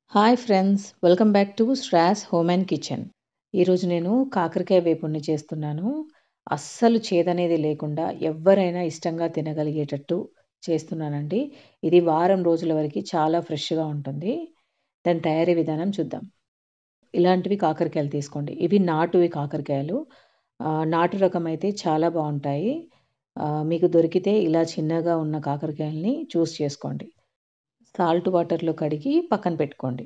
hi friends welcome back to శ్రాస్ home and kitchen ఈరోజు నేను కాకరకాయ వేపుడిని చేస్తున్నాను అస్సలు చేదనేది లేకుండా ఎవరైనా ఇష్టంగా తినగలిగేటట్టు చేస్తున్నానండి ఇది వారం రోజుల వరకు చాలా ఫ్రెష్గా ఉంటుంది దాని తయారీ విధానం చూద్దాం ఇలాంటివి కాకరకాయలు తీసుకోండి ఇవి నాటువి కాకరకాయలు ఆ, నాటు రకం అయితే చాలా బాగుంటాయి ఆ, మీకు దొరికితే ఇలా చిన్నగా ఉన్న కాకరకాయల్ని చూస్ చేసుకోండి సాల్ట్ వాటర్లో కడిగి పక్కన పెట్టుకోండి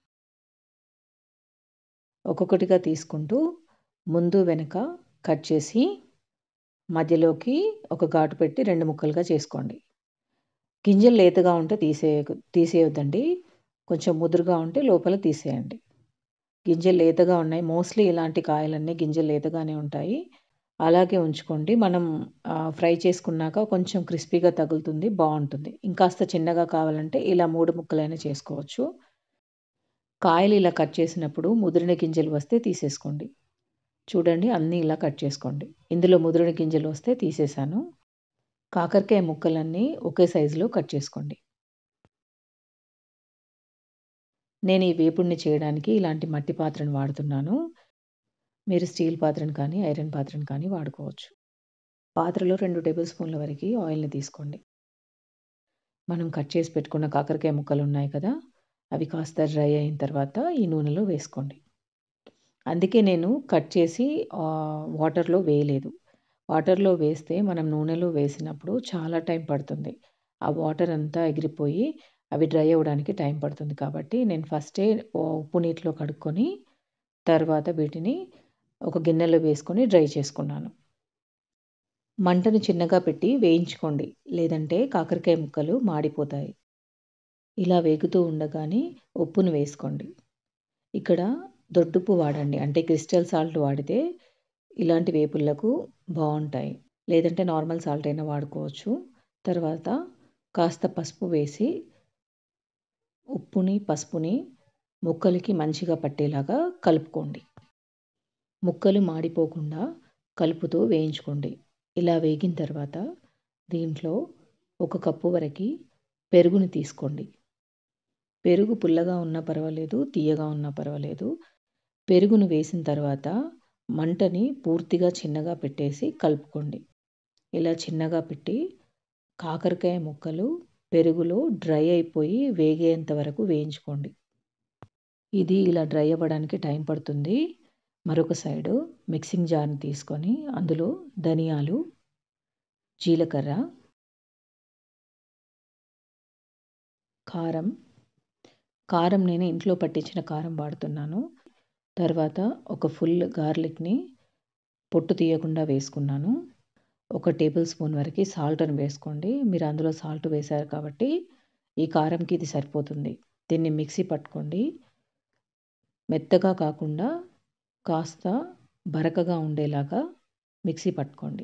ఒక్కొక్కటిగా తీసుకుంటూ ముందు వెనక కట్ చేసి మధ్యలోకి ఒక ఘాటు పెట్టి రెండు ముక్కలుగా చేసుకోండి గింజలు లేతగా ఉంటే తీసే తీసేయొద్దండి కొంచెం ముదురుగా ఉంటే లోపల తీసేయండి గింజలు లేతగా ఉన్నాయి మోస్ట్లీ ఇలాంటి కాయలన్నీ గింజలు లేతగానే ఉంటాయి అలాగే ఉంచుకోండి మనం ఆ, ఫ్రై చేసుకున్నాక కొంచెం క్రిస్పీగా తగులుతుంది బాగుంటుంది ఇంకాస్త చిన్నగా కావాలంటే ఇలా మూడు ముక్కలైనా చేసుకోవచ్చు కాయలు ఇలా కట్ చేసినప్పుడు ముదిరిన గింజలు వస్తే తీసేసుకోండి చూడండి అన్నీ ఇలా కట్ చేసుకోండి ఇందులో ముదిరిన గింజలు వస్తే తీసేసాను కాకరకాయ ముక్కలన్నీ ఒకే సైజులో కట్ చేసుకోండి నేను ఈ వేపుడిని చేయడానికి ఇలాంటి మట్టి పాత్రను వాడుతున్నాను మీరు స్టీల్ పాత్రను కానీ ఐరన్ పాత్రను కానీ వాడుకోవచ్చు పాత్రలో రెండు టేబుల్ స్పూన్ల వరకు ఆయిల్ని తీసుకోండి మనం కట్ చేసి పెట్టుకున్న కాకరకాయ ముక్కలు ఉన్నాయి కదా అవి కాస్త డ్రై అయిన తర్వాత ఈ నూనెలో వేసుకోండి అందుకే నేను కట్ చేసి ఆ, వాటర్లో వేయలేదు వాటర్లో వేస్తే మనం నూనెలో వేసినప్పుడు చాలా టైం పడుతుంది ఆ వాటర్ అంతా ఎగిరిపోయి అవి డ్రై అవ్వడానికి టైం పడుతుంది కాబట్టి నేను ఫస్టే ఉప్పు నీటిలో కడుక్కొని తర్వాత వీటిని ఒక గిన్నెలో వేసుకొని డ్రై చేసుకున్నాను మంటను చిన్నగా పెట్టి వేయించుకోండి లేదంటే కాకరకాయ ముక్కలు మాడిపోతాయి ఇలా వేగుతూ ఉండగానే ఉప్పును వేసుకోండి ఇక్కడ దొడ్డుప్పు వాడండి అంటే క్రిస్టల్ సాల్ట్ వాడితే ఇలాంటి వేపుళ్ళకు బాగుంటాయి లేదంటే నార్మల్ సాల్ట్ అయినా వాడుకోవచ్చు తర్వాత కాస్త పసుపు వేసి ఉప్పుని పసుపుని ముక్కలకి మంచిగా పట్టేలాగా కలుపుకోండి ముక్కలు మాడిపోకుండా కలుపుతూ వేయించుకోండి ఇలా వేగిన తర్వాత దీంట్లో ఒక కప్పు వరకు పెరుగుని తీసుకోండి పెరుగు పుల్లగా ఉన్నా పర్వాలేదు తీయగా ఉన్నా పర్వాలేదు పెరుగును వేసిన తర్వాత మంటని పూర్తిగా చిన్నగా పెట్టేసి కలుపుకోండి ఇలా చిన్నగా పెట్టి కాకరకాయ ముక్కలు పెరుగులో డ్రై అయిపోయి వేగేంత వరకు వేయించుకోండి ఇది ఇలా డ్రై అవ్వడానికి టైం పడుతుంది మరొక సైడు మిక్సింగ్ జార్ని తీసుకొని అందులో ధనియాలు జీలకర్ర కారం కారం నేను ఇంట్లో పట్టించిన కారం వాడుతున్నాను తర్వాత ఒక ఫుల్ గార్లిక్ని పొట్టు తీయకుండా వేసుకున్నాను ఒక టేబుల్ స్పూన్ వరకు సాల్ట్ని వేసుకోండి మీరు అందులో సాల్ట్ వేశారు కాబట్టి ఈ కారంకి ఇది సరిపోతుంది దీన్ని మిక్సీ పట్టుకోండి మెత్తగా కాకుండా కాస్త బరకగా ఉండేలాగా మిక్సీ పట్టుకోండి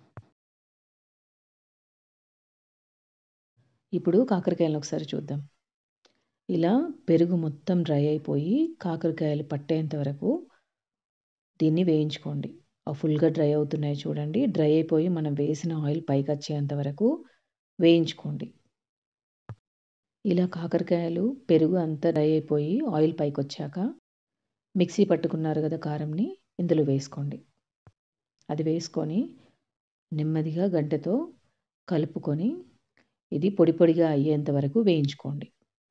ఇప్పుడు కాకరకాయలను ఒకసారి చూద్దాం ఇలా పెరుగు మొత్తం డ్రై అయిపోయి కాకరకాయలు పట్టేంత వరకు దీన్ని వేయించుకోండి ఆ ఫుల్గా డ్రై అవుతున్నాయి చూడండి డ్రై అయిపోయి మనం వేసిన ఆయిల్ పైకి వచ్చేంత వరకు వేయించుకోండి ఇలా కాకరకాయలు పెరుగు అంతా డ్రై అయిపోయి ఆయిల్ పైకి వచ్చాక మిక్సీ పట్టుకున్నారు కదా కారంని ఇందులో వేసుకోండి అది వేసుకొని నెమ్మదిగా గంటతో కలుపుకొని ఇది పొడి పొడిగా అయ్యేంత వరకు వేయించుకోండి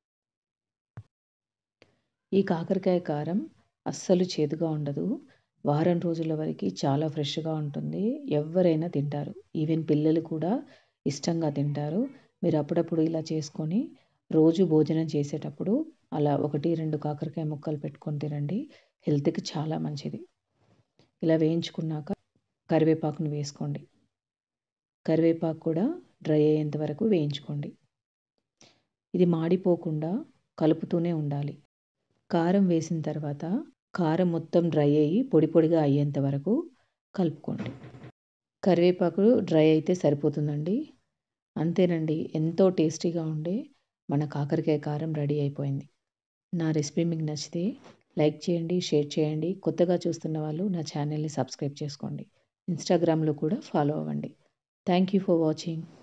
ఈ కాకరకాయ కారం అస్సలు చేదుగా ఉండదు వారం రోజుల వరకు చాలా ఫ్రెష్గా ఉంటుంది ఎవరైనా తింటారు ఈవెన్ పిల్లలు కూడా ఇష్టంగా తింటారు మీరు అప్పుడప్పుడు ఇలా చేసుకొని రోజు భోజనం చేసేటప్పుడు అలా ఒకటి రెండు కాకరకాయ ముక్కలు పెట్టుకొని తినండి హెల్త్కి చాలా మంచిది ఇలా వేయించుకున్నాక కరివేపాకును వేసుకోండి కరివేపాకు కూడా డ్రై అయ్యేంత వరకు వేయించుకోండి ఇది మాడిపోకుండా కలుపుతూనే ఉండాలి కారం వేసిన తర్వాత కారం మొత్తం డ్రై అయ్యి పొడి పొడిగా అయ్యేంత వరకు కలుపుకోండి కరివేపాకు డ్రై అయితే సరిపోతుందండి అంతేనండి ఎంతో టేస్టీగా ఉండే మన కాకరకాయ కారం రెడీ అయిపోయింది నా రెసిపీ మీకు నచ్చితే లైక్ చేయండి షేర్ చేయండి కొత్తగా చూస్తున్న వాళ్ళు నా ఛానల్ని సబ్స్క్రైబ్ చేసుకోండి ఇన్స్టాగ్రామ్లో కూడా ఫాలో అవ్వండి థ్యాంక్ యూ ఫర్ వాచింగ్